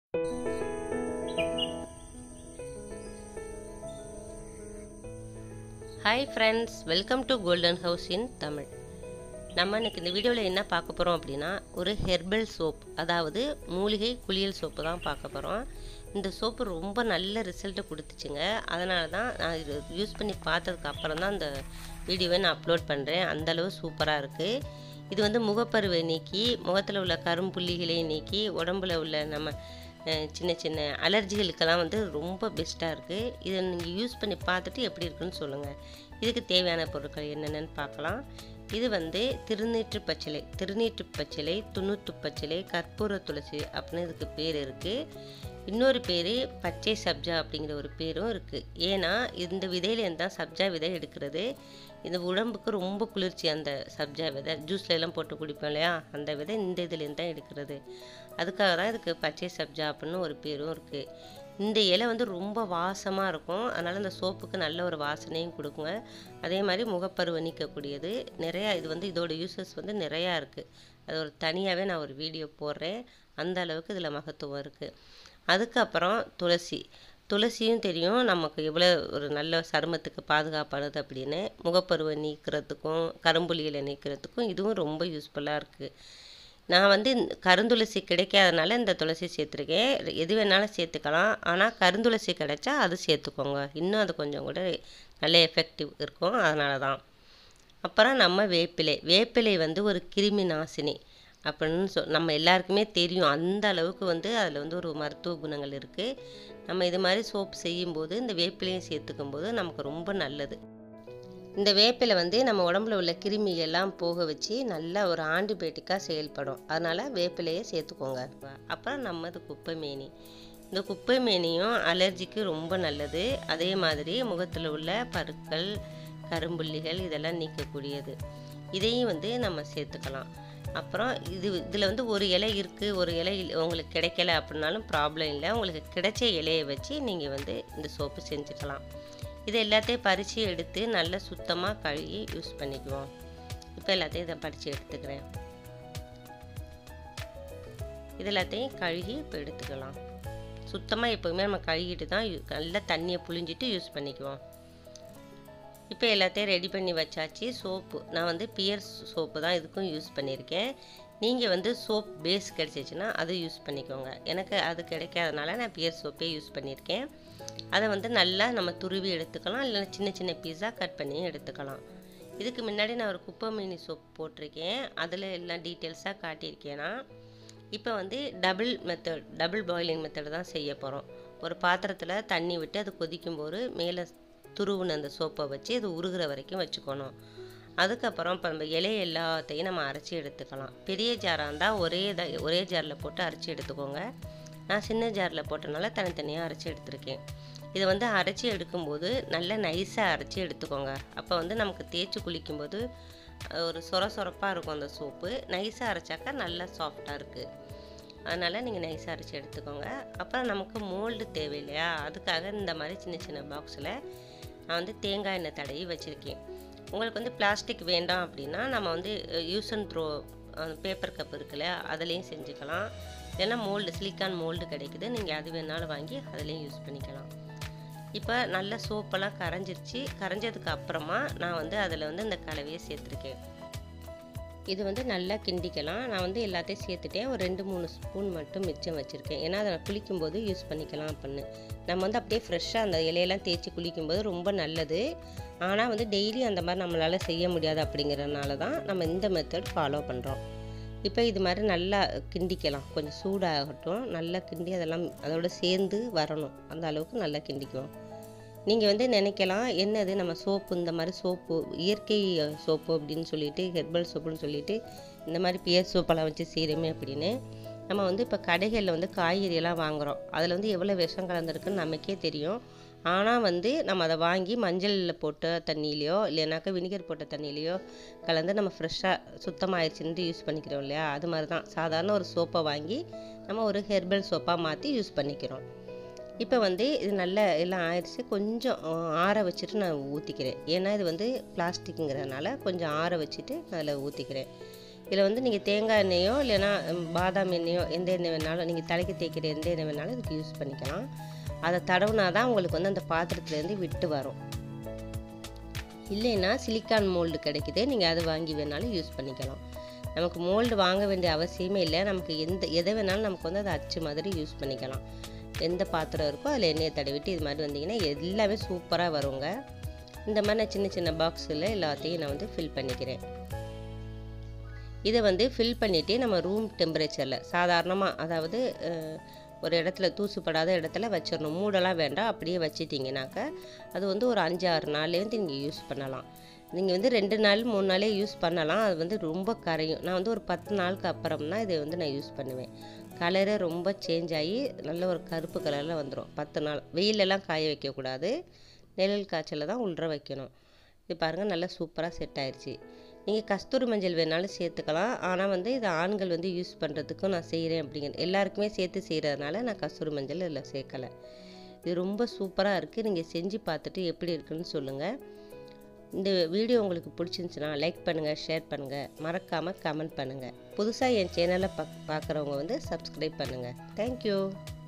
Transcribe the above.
hi friends welcome to golden house in Tamil நம்ம இன்னைக்கு இந்த வீடியோவில் என்ன பார்க்க போகிறோம் அப்படின்னா ஒரு ஹெர்பல் சோப் அதாவது மூலிகை குளியல் சோப்பு தான் பார்க்க போகிறோம் இந்த சோப்பு ரொம்ப நல்ல ரிசல்ட்டை கொடுத்துச்சுங்க அதனால தான் நான் இது யூஸ் பண்ணி பார்த்ததுக்கு அப்புறம் தான் இந்த வீடியோவை நான் அப்லோட் பண்ணுறேன் அந்தளவு சூப்பராக இருக்குது இது வந்து முகப்பருவை நீக்கி முகத்தில் உள்ள கரும்புள்ளிகளை நீக்கி உடம்புல உள்ள நம்ம அஹ், சின்ன சின்ன அலர்ஜிகளுக்கெல்லாம் வந்து ரொம்ப பெஸ்ட்டாக இருக்குது இதை நீங்கள் யூஸ் பண்ணி பார்த்துட்டு எப்படி இருக்குன்னு சொல்லுங்கள் இதுக்கு தேவையான பொருட்கள் என்னென்னு பார்க்கலாம் இது வந்து திருநீற்று பச்சிலை திருநீற்று பச்சிலை துணுத்து பச்சிலை கற்பூர துளசி அப்படின்னு இதுக்கு பேர் இருக்குது இன்னொரு பேர் பச்சை சப்ஜா அப்படிங்கிற ஒரு பேரும் இருக்குது ஏன்னா இந்த விதையிலேருந்து தான் சப்ஜா விதை எடுக்கிறது இந்த உடம்புக்கு ரொம்ப குளிர்ச்சி அந்த சப்ஜா விதை ஜூஸ்ல எல்லாம் போட்டு குடிப்போம் இல்லையா அந்த விதை இந்த இதுலேருந்து தான் எடுக்கிறது அதுக்காக தான் இதுக்கு பச்சை சப்ஜா அப்படின்னு ஒரு பேரும் இருக்குது இந்த இலை வந்து ரொம்ப வாசமாக இருக்கும் அதனால் இந்த சோப்புக்கு நல்ல ஒரு வாசனையும் கொடுக்குங்க அதே மாதிரி முகப்பருவை நீக்கக்கூடியது நிறையா இது வந்து இதோட யூசஸ் வந்து நிறையா இருக்குது அது ஒரு தனியாகவே நான் ஒரு வீடியோ போடுறேன் அந்த அளவுக்கு இதில் மகத்துவம் இருக்குது அதுக்கப்புறம் துளசி துளசியும் தெரியும் நமக்கு எவ்வளோ ஒரு நல்ல சருமத்துக்கு பாதுகாப்பானது அப்படின்னு முகப்பருவை நீக்கிறதுக்கும் கரும்புலிகளை நீக்கிறதுக்கும் இதுவும் ரொம்ப யூஸ்ஃபுல்லாக இருக்குது நான் வந்து இந்த கருந்துளசி கிடைக்காதனால இந்த துளசி சேர்த்துருக்கேன் எது வேணாலும் சேர்த்துக்கலாம் ஆனால் கருந்துளசி கிடைச்சா அது சேர்த்துக்கோங்க இன்னும் அது கொஞ்சம் கூட நல்ல எஃபெக்டிவ் இருக்கும் அதனால தான் அப்புறம் நம்ம வேப்பிலை வேப்பிலை வந்து ஒரு கிருமி நாசினி அப்படின்னு சொ நம்ம எல்லாருக்குமே தெரியும் அந்த அளவுக்கு வந்து அதில் வந்து ஒரு மருத்துவ குணங்கள் இருக்குது நம்ம இது மாதிரி சோப் செய்யும்போது இந்த வேப்பிலையும் சேர்த்துக்கும் போது நமக்கு ரொம்ப நல்லது இந்த வேப்பிலை வந்து நம்ம உடம்புல உள்ள கிருமி எல்லாம் போக வச்சு நல்ல ஒரு ஆன்டிபயோட்டிக்காக செயல்படும் அதனால் வேப்பிலையை சேர்த்துக்கோங்க அப்புறம் நம்மது குப்பை மேனி இந்த குப்பை மேனியும் அலர்ஜிக்கு ரொம்ப நல்லது அதே மாதிரி முகத்தில் உள்ள பருக்கள் கரும்புள்ளிகள் இதெல்லாம் நீக்கக்கூடியது இதையும் வந்து நம்ம சேர்த்துக்கலாம் அப்புறம் இது இதில் வந்து ஒரு இலை இருக்குது ஒரு இலை இல்ல- உங்களுக்கு கிடைக்கல அப்படின்னாலும் ப்ராப்ளம் இல்லை உங்களுக்கு கிடைச்ச இலையை வச்சு நீங்கள் வந்து இந்த சோப்பு செஞ்சுக்கலாம் இது எல்லாத்தையும் பறித்து எடுத்து நல்லா சுத்தமாக கழுவி யூஸ் பண்ணிக்குவோம் இப்போ எல்லாத்தையும் இதை பறித்து எடுத்துக்கிறேன் இது எல்லாத்தையும் கழுகி இப்போ எடுத்துக்கலாம் சுத்தமாக எப்போவுமே நம்ம கழுகிட்டு தான் யூ- நல்லா தண்ணியை புழிஞ்சிட்டு யூஸ் பண்ணிக்குவோம் இப்போ எல்லாத்தையும் ரெடி பண்ணி வச்சாச்சு சோப்பு நான் வந்து பியர் சோப்பு தான் இதுக்கும் யூஸ் பண்ணியிருக்கேன் நீங்கள் வந்து சோப் பேஸ் கிடச்சிச்சின்னா அதை யூஸ் பண்ணிக்கோங்க எனக்கு அது கிடைக்காதனால நான் பியர் சோப்பே யூஸ் பண்ணியிருக்கேன் அதை வந்து நல்லா நம்ம துருவி எடுத்துக்கலாம் இல்லைன்னா சின்ன சின்ன பீஸாக கட் பண்ணி எடுத்துக்கலாம் இதுக்கு முன்னாடி நான் ஒரு குப்பை மீனி சோப் போட்டிருக்கேன் அதில் எல்லாம் டீட்டெயில்ஸாக காட்டியிருக்கேன்னா இப்போ வந்து double method double boiling method தான் செய்ய போகிறோம் ஒரு பாத்திரத்தில் தண்ணி விட்டு அது கொதிக்கும்போது மேலே துருவுன அந்த சோப்பை வச்சு அது உருகிற வரைக்கும் வச்சுக்கணும் அதுக்கப்புறம் இப்போ நம்ம இலை எல்லாத்தையும் நம்ம அரைச்சி எடுத்துக்கலாம் பெரிய ஜாராக இருந்தால் ஒரே த ஒரே ஜாரில் போட்டு அரைச்சி எடுத்துக்கோங்க நான் சின்ன ஜாரில் போட்டனால தனித்தனியாக அரைச்சி எடுத்திருக்கேன் இதை வந்து அரைச்சி எடுக்கும்போது நல்லா நைஸாக அரைச்சி எடுத்துக்கோங்க அப்போ வந்து நமக்கு தேய்ச்சி குளிக்கும்போது அஹ், ஒரு சொர சொரப்பாக இருக்கும் அந்த சோப்பு நைஸாக அரைச்சாக்கா நல்லா சாஃப்டாக இருக்குது அதனால் நீங்கள் நைஸாக அரைச்சி எடுத்துக்கோங்க அப்புறம் நமக்கு மோல்டு தேவை இல்லையா அதுக்காக இந்த மாதிரி சின்ன சின்ன பாக்ஸில் நான் வந்து தேங்காய் எண்ணெய் தடவி வச்சுருக்கேன் உங்களுக்கு வந்து பிளாஸ்டிக் வேண்டாம் அப்படின்னா நம்ம வந்து use and throw paper cup இருக்குல்ல அதுலேயும் செஞ்சுக்கலாம் இல்லைன்னா மோல்டு சிலிக்கான் மோல்டு கிடைக்குது நீங்கள் அது வேணாலும் வாங்கி அதுலேயும் யூஸ் பண்ணிக்கலாம் இப்போ நல்ல சோப்பெல்லாம் கரைஞ்சிருச்சு கரைஞ்சதுக்கு அப்புறமா நான் வந்து அதில் வந்து இந்த கலவையை சேர்த்துருக்கேன் இது வந்து நல்லா கிண்டிக்கலாம் நான் வந்து எல்லாத்தையும் சேர்த்துட்டேன் ஒரு ரெண்டு மூணு ஸ்பூன் மட்டும் மிச்சம் வச்சுருக்கேன் ஏன்னா அதை நான் குளிக்கும்போது யூஸ் பண்ணிக்கலாம் அப்படின்னு நம்ம வந்து அப்படியே ஃப்ரெஷ்ஷாக அந்த இலையெல்லாம் தேய்ச்சி குளிக்கும்போது ரொம்ப நல்லது ஆனால் வந்து டெய்லி அந்த மாதிரி நம்மளால் செய்ய முடியாது அப்படிங்கிறதுனால தான் நம்ம இந்த மெத்தட் ஃபாலோ பண்ணுறோம் இப்போ இது மாதிரி நல்லா கிண்டிக்கலாம் கொஞ்சம் சூடாகட்டும் நல்லா கிண்டி அதெல்லாம் அதோட சேர்ந்து வரணும் அந்த அளவுக்கு நல்லா கிண்டிக்குவோம் நீங்கள் வந்து நினைக்கலாம் என்னது நம்ம சோப்பு இந்த மாதிரி சோப்பு இயற்கை சோப்பு அப்படின்னு சொல்லிட்டு ஹெர்பல் சோப்புன்னு சொல்லிட்டு இந்த மாதிரி பியர் சோப்பெல்லாம் வச்சு செய்கிறோமே அப்படின்னு நம்ம வந்து இப்போ கடைகளில் வந்து காய்கறியெல்லாம் வாங்குகிறோம் அதில் வந்து எவ்வளோ விஷம் கலந்துருக்குன்னு நமக்கே தெரியும் ஆனால் வந்து நம்ம அதை வாங்கி மஞ்சளில் போட்ட தண்ணியிலையோ இல்லைனாக்கா வினிகர் போட்ட தண்ணியிலையோ கலந்து நம்ம ஃப்ரெஷ்ஷாக சுத்தமாகிடுச்சுன்னு யூஸ் பண்ணிக்கிறோம் இல்லையா அது மாதிரி தான் சாதாரண ஒரு சோப்பை வாங்கி நம்ம ஒரு ஹெர்பல் சோப்பாக மாற்றி யூஸ் பண்ணிக்கிறோம் இப்போ வந்து இது நல்லா எல்லாம் ஆயிடுச்சு கொஞ்சம் அஹ், ஆற வச்சுட்டு நான் ஊற்றிக்கிறேன் ஏன்னா இது வந்து பிளாஸ்டிக்குங்கிறதுனால கொஞ்சம் ஆற வச்சுட்டு அதில் ஊற்றிக்கிறேன் இதில் வந்து நீங்கள் தேங்காய் எண்ணெயோ இல்லைன்னா ம், பாதாம் எண்ணெயோ எந்த எண்ணெய் வேணாலும் நீங்கள் தலைக்கு தேய்க்கிற எந்த எண்ணெய் வேணாலும் இதுக்கு யூஸ் பண்ணிக்கலாம் அதை தடவுனா தான் உங்களுக்கு வந்து அந்த பாத்திரத்துலேருந்து விட்டு வரும் இல்லைன்னா சிலிக்கான் மோல்டு கிடைக்குது நீங்கள் அதை வாங்கி வேணாலும் யூஸ் பண்ணிக்கலாம் நமக்கு மோல்டு வாங்க வேண்டிய அவசியமே இல்லை நமக்கு எந்த எதை வேணாலும் நமக்கு வந்து அதை அச்சு மாதிரி யூஸ் பண்ணிக்கலாம் எந்த பாத்திரம் இருக்கோ அதில் எண்ணெயை தடவிட்டு இது மாதிரி வந்தீங்கன்னா எல்லாமே சூப்பராக வருங்க இந்த மாதிரி நான் சின்ன சின்ன பாக்ஸில் எல்லாத்தையும் நான் வந்து ஃபில் பண்ணிக்கிறேன் இதை வந்து ஃபில் பண்ணிவிட்டு நம்ம ரூம் டெம்பரேச்சரில் சாதாரணமாக அதாவது அஹ், ஒரு இடத்துல தூசுப்படாத இடத்துல வச்சிடணும் மூடலாம் வேண்டாம் அப்படியே வச்சிட்டிங்கனாக்கா அது வந்து ஒரு அஞ்சு ஆறு நாள்லேருந்து நீங்கள் யூஸ் பண்ணலாம் நீங்கள் வந்து ரெண்டு நாள் மூணு நாளே யூஸ் பண்ணலாம் அது வந்து ரொம்ப கரையும் நான் வந்து ஒரு பத்து நாளுக்கு அப்புறம் தான் இதை வந்து நான் யூஸ் பண்ணுவேன் கலரே ரொம்ப சேஞ்ச் ஆகி நல்ல ஒரு கருப்பு கலரில் வந்துடும் பத்து நாள் வெயிலெல்லாம் காய வைக்கக்கூடாது நிழல் காய்ச்சலில் தான் உள்ற வைக்கணும் இது பாருங்கள் நல்லா சூப்பராக செட் ஆயிடுச்சு நீங்கள் கஸ்தூரி மஞ்சள் வேணாலும் சேர்த்துக்கலாம் ஆனால் வந்து இது ஆண்கள் வந்து யூஸ் பண்ணுறதுக்கும் நான் செய்கிறேன் அப்படிங்கிற எல்லாருக்குமே சேர்த்து செய்கிறதுனால நான் கஸ்தூரி மஞ்சள் இதில் சேர்க்கலை இது ரொம்ப சூப்பராக இருக்குது நீங்கள் செஞ்சு பார்த்துட்டு எப்படி இருக்குன்னு சொல்லுங்கள் இந்த வீடியோ உங்களுக்கு பிடிச்சிருந்துச்சுன்னா லைக் பண்ணுங்கள் ஷேர் பண்ணுங்கள் மறக்காமல் கமெண்ட் பண்ணுங்கள் புதுசாக என் சேனலை பக் பார்க்குறவங்க வந்து சப்ஸ்கிரைப் பண்ணுங்கள் தேங்க்யூ